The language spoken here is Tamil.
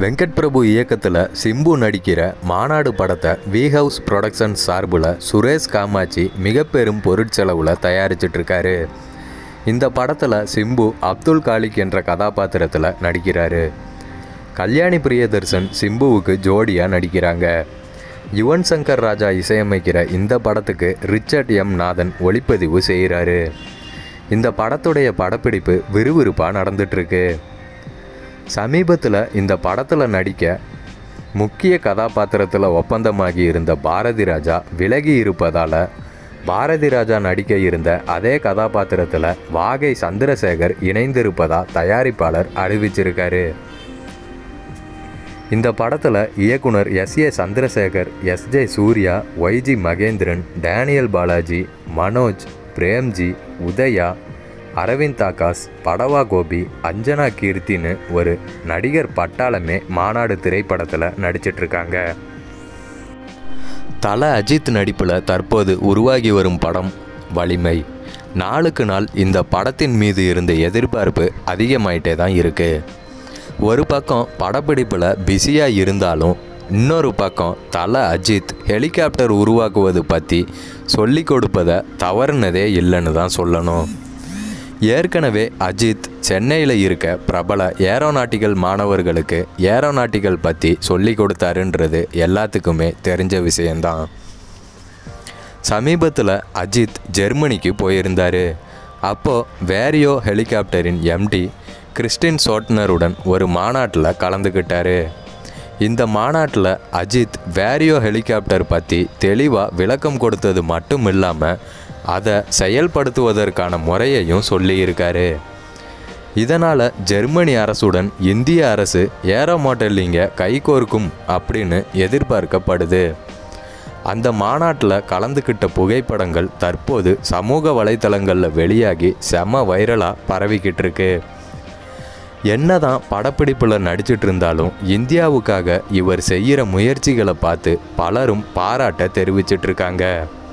வெங்கட் பிரபு இயக்கத்தில் சிம்பு நடிக்கிற மாநாடு படத்தை வி ஹவுஸ் ப்ரொடக்ஷன்ஸ் சார்பில் சுரேஷ் காமாட்சி மிக பெரும் பொருட்செலவில் தயாரிச்சிட்டு இருக்காரு இந்த படத்தில் சிம்பு அப்துல் காலிக் என்ற கதாபாத்திரத்தில் நடிக்கிறாரு கல்யாணி பிரியதர்சன் சிம்புவுக்கு ஜோடியாக நடிக்கிறாங்க யுவன் சங்கர் ராஜா இசையமைக்கிற இந்த படத்துக்கு ரிச்சர்ட் எம் நாதன் ஒளிப்பதிவு செய்கிறாரு இந்த படத்துடைய படப்பிடிப்பு விறுவிறுப்பாக நடந்துட்டுருக்கு சமீபத்தில் இந்த படத்தில் நடிக்க முக்கிய கதாபாத்திரத்தில் ஒப்பந்தமாகி இருந்த பாரதி ராஜா விலகி இருப்பதால் பாரதி ராஜா நடிக்க இருந்த அதே கதாபாத்திரத்தில் வாகை சந்திரசேகர் இணைந்திருப்பதா தயாரிப்பாளர் அறிவிச்சிருக்காரு இந்த படத்தில் இயக்குனர் S A Chandrasekhar S J Suriya Y G Mahendran Daniel Balaji Manoj Premji Udhaya Aravind Akash Badava Gopi Anjana கீர்த்தின்னு ஒரு நடிகர் பட்டாளமே மாநாடு திரைப்படத்தில் நடிச்சிட்ருக்காங்க தல அஜித் நடிப்பில் தற்போது உருவாகி வரும் படம் வலிமை நாளுக்கு நாள் இந்த படத்தின் மீது இருந்த எதிர்பார்ப்பு அதிகமாயிட்டே தான் இருக்குது ஒரு பக்கம் படப்பிடிப்பில் பிஸியாக இருந்தாலும் இன்னொரு பக்கம் தல அஜித் ஹெலிகாப்டர் உருவாக்குவது பற்றி சொல்லி கொடுப்பதை தவறுனதே இல்லைன்னு தான் சொல்லணும் ஏற்கனவே அஜித் சென்னையில் இருக்க பிரபல ஏரோநாட்டிக்கல் மாணவர்களுக்கு ஏரோநாட்டிக்கல் பற்றி சொல்லி கொடுத்தாருன்றது எல்லாத்துக்குமே தெரிஞ்ச விஷயந்தான் சமீபத்தில் அஜித் ஜெர்மனிக்கு போயிருந்தார் அப்போது வேரியோ ஹெலிகாப்டரின் எம்டி கிறிஸ்டின் சோட்னருடன் ஒரு மாநாட்டில் கலந்துக்கிட்டாரு இந்த மாநாட்டில் அஜித் வேரியோ ஹெலிகாப்டர் பற்றி தெளிவாக விளக்கம் கொடுத்தது மட்டும் இல்லாமல் அதை செயல்படுத்துவதற்கான முறையையும் சொல்லியிருக்காரு இதனால் ஜெர்மனி அரசுடன் இந்திய அரசு ஏரோ மாடலிங்கை கைகோர்க்கும் அப்படின்னு எதிர்பார்க்கப்படுது அந்த மாநாட்டில் கலந்துக்கிட்ட புகைப்படங்கள் தற்போது சமூக வலைத்தளங்களில் வெளியாகி செம வைரலாக பரவிக்கிட்டு இருக்கு என்னதான் படப்பிடிப்பில் நடிச்சிட்டு இருந்தாலும் இந்தியாவுக்காக இவர் செய்கிற முயற்சிகளை பார்த்து பலரும் பாராட்ட தெரிவிச்சிட்டு இருக்காங்க